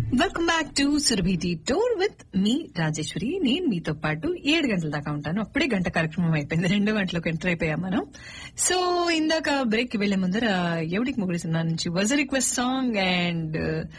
Welcome back to Surabhi tour with me Rajeshwari నేను మీతో పాటు ఏడు గంటల దాకా ఉంటాను అప్పుడే గంట కార్యక్రమం అయిపోయింది రెండు గంటలకు ఎంటర్ అయిపోయాం మనం సో ఇందాక బ్రేక్ కి వెళ్లే ముందర ఎవడికి ముగ్గురు సినిమా నుంచి వాజ్ రిక్వెస్ట్ సాంగ్ అండ్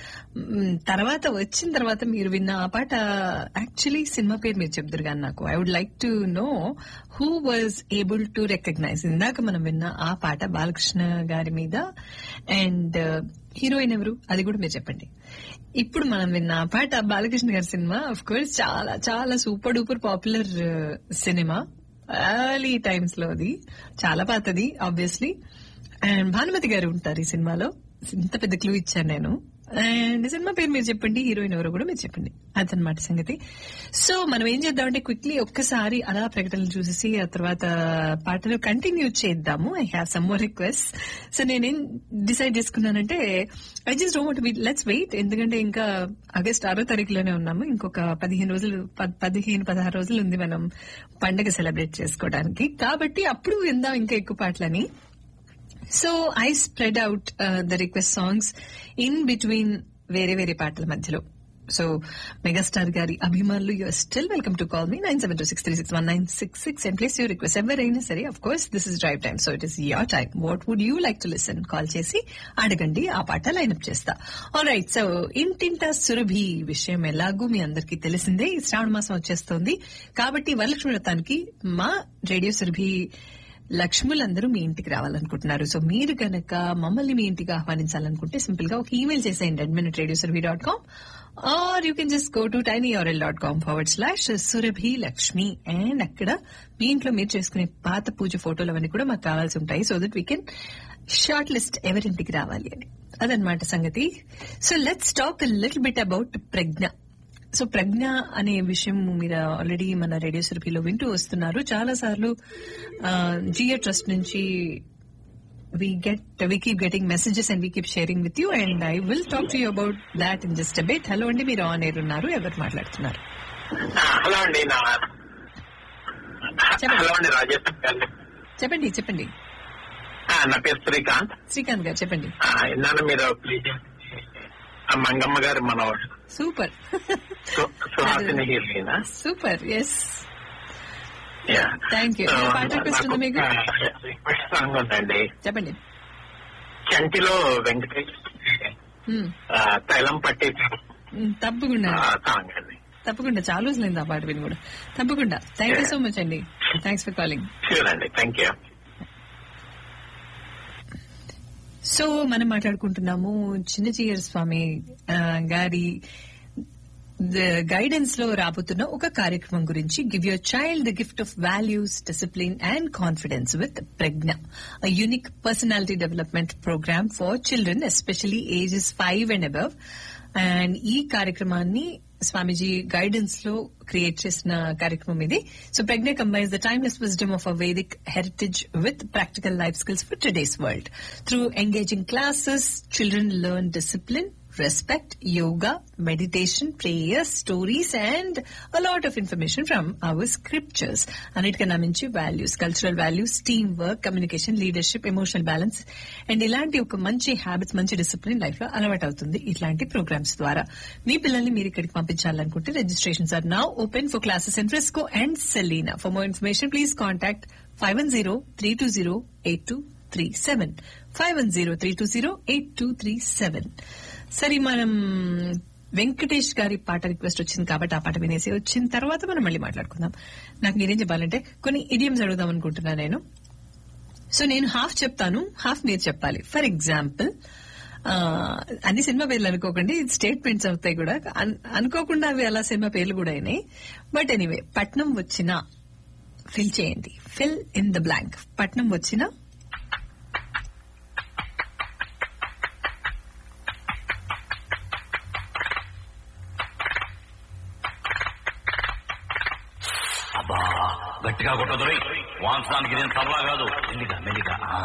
తర్వాత వచ్చిన తర్వాత మీరు విన్న ఆ పాట యాక్చువల్లీ సినిమా పేరు మీరు చెప్తారు కానీ నాకు I would like to know who was able to recognise ఇందాక మనం విన్న ఆ పాట బాలకృష్ణ గారి మీద అండ్ హీరోయిన్ ఎవరు అది కూడా మీరు చెప్పండి ఇప్పుడు మనం విన్న ఆ పాట బాలకృష్ణ గారి సినిమా ఆఫ్ కోర్స్ చాలా చాలా super duper popular cinema early times లో అది చాలా పాతది ఆబ్వియస్లీ అండ్ భానుమతి గారు ఉంటారు ఈ సినిమాలో ఇంత పెద్ద క్లూ ఇచ్చాను నేను అండ్ సినిమా పేరు మీరు చెప్పండి హీరోయిన్ ఎవరో కూడా మీరు చెప్పండి అదనమాట సంగతి సో మనం ఏం చేద్దామంటే క్విక్లీ ఒక్కసారి అలా ప్రకటనలు చూసేసి ఆ తర్వాత పాటలు కంటిన్యూ చేద్దాము I have some more request so నేనేం డిసైడ్ చేసుకున్నానంటే I just don't be let's wait ఎందుకంటే ఇంకా ఆగస్ట్ ఆరో తారీఖులోనే ఉన్నాము ఇంకొక పదిహేను రోజులు ప- పదిహేను పదహారు రోజులు ఉంది మనం పండగ సెలబ్రేట్ చేసుకోవడానికి కాబట్టి అప్పుడు విందాం ఇంకా ఎక్కువ పాటలని so I spread out the request songs in between వేరే వేరే పాటల మధ్యలో సో మెగాస్టార్ గారి అభిమానులు you are still welcome to call me nine seven two six three six one nine six six and place your request ఎవరైనా సరే of course this is drive time so it is your time what would you like to listen call చేసి అడగండి ఆ పాట line-up చేస్తా all right so ఇంటింట సురభి విషయం ఎలాగూ మీ అందరికీ తెలిసిందే ఈ శ్రావణ మాసం వచ్చేస్తోంది కాబట్టి వరలక్ష్మి వ్రతానికి మా రేడియో సురభి లక్ష్ములందరూ మీ ఇంటికి రావాలనుకుంటున్నారు సో మీరు కనుక మమ్మల్ని మీ ఇంటికి ఆహ్వానించాలనుకుంటే సింపుల్ గా ఒక ఈమెయిల్ చేసేయండి admin radio Surabhi dot com or you can just go to TinyURL dot com forward slash Surabhi Lakshmi and అక్కడ మీ ఇంట్లో మీరు చేసుకునే పాత పూజ ఫోటోలు అవన్నీ కూడా మాకు కావాల్సి ఉంటాయి so that we can short list ఎవరింటికి రావాలి అని అదనమాట సంగతి so let's talk little bit about Pragna so Pragna అనే విషయం మీరు ఆల్రెడీ మన రేడియో సెరపీలో వింటూ వస్తున్నారు చాలా సార్లు జియో ట్రస్ట్ నుంచి we get we keep getting messages and we keep sharing with you and I will talk to you about that in just a bit hello అండి మీరు ఆన్ ఎయిర్ ఉన్నారు ఎవరు మాట్లాడుతున్నారు హలో అండి నా చెప్పండి. హలో అండి రాజేష్ గారు చెప్పండి చెప్పండి ఆ, నా పేరు శ్రీకాంత్ శ్రీకాంత్ గారు చెప్పండి ఆ, ఇందాక మీరు ప్లీజ్ ఆ మంగమ్మ గారు మనవాడు సూపర్ సు- Suhasini heroine super yes Thank you. ఏ పాట request ఉందా మీకు? రిక్వెస్ట్ సాంగ్ ఉందండి చెప్పండి చంటిలో వెంకటేష్ Hmm. ఆ, తైలం పట్టి Hmm, తప్పకుండా సాంగ్ అండి తప్పకుండా చాలా రోజులైంది ఆ పాట విని కూడా తప్పకుండా థ్యాంక్ యూ సో మచ్ అండి థ్యాంక్స్ ఫర్ కాలింగ్ షూర్ అండి థ్యాంక్ యూ సో మనం మాట్లాడుకుంటున్నాము చిన్నచీయర్ స్వామి ఆ, గారి గైడెన్స్ లో రాబోతున్న ఒక కార్యక్రమం గురించి give your child the gift of values discipline and confidence with Pragna a unique personality development programme for children especially ages five and above and ఈ కార్యక్రమాన్ని స్వామీజీ గైడెన్స్ లో క్రియేట్ చేసిన కార్యక్రమం ఇది so Pragna combines the timeless wisdom of a Vedic heritage with practical life skills for today's world through engaging classes children learn discipline respect, yoga, meditation, prayers, stories, and a lot of information from our scriptures. అన్నిటికన్నా మించి values cultural values teamwork communication leadership emotional balance and ఇలాంటి ఒక మంచి habits మంచి discipline life లో అలవాటు అవుతుంది ఇట్లాంటి ప్రోగ్రామ్స్ ద్వారా మీ పిల్లల్ని మీరు ఇక్కడికి పంపించాలనుకుంటే registrations are now open for classes in Frisco and Celina for more information please contact five one zero three two zero eight two three seven five one zero three two zero eight two three seven సరే మనం వెంకటేష్ గారి పాట request వచ్చింది కాబట్టి ఆ పాట వినేసి వచ్చిన తర్వాత మనం మళ్ళీ మాట్లాడుకుందాం నాకు మీరేం చెప్పాలంటే కొన్ని ఇడియమ్స్ అడుగుదాం అనుకుంటున్నా నేను సో నేను హాఫ్ చెప్తాను హాఫ్ మీరు చెప్పాలి ఫర్ ఎగ్జాంపుల్ అన్ని సినిమా పేర్లు అనుకోకండి స్టేట్మెంట్స్ అవుతాయి కూడా అన్- అనుకోకుండా అవి అలా సినిమా పేర్లు కూడా అయినాయి బట్ ఎనీవే పట్నం వచ్చిన ఫిల్ చేయండి ఫిల్ ఇన్ ద బ్లాంక్ పట్నం వచ్చిన అబ్బా గట్టిగా కొట్టదురై వాంచడానికి ఇదేం తబలా కాదు మెల్లిగా మెల్లిగా ఆ.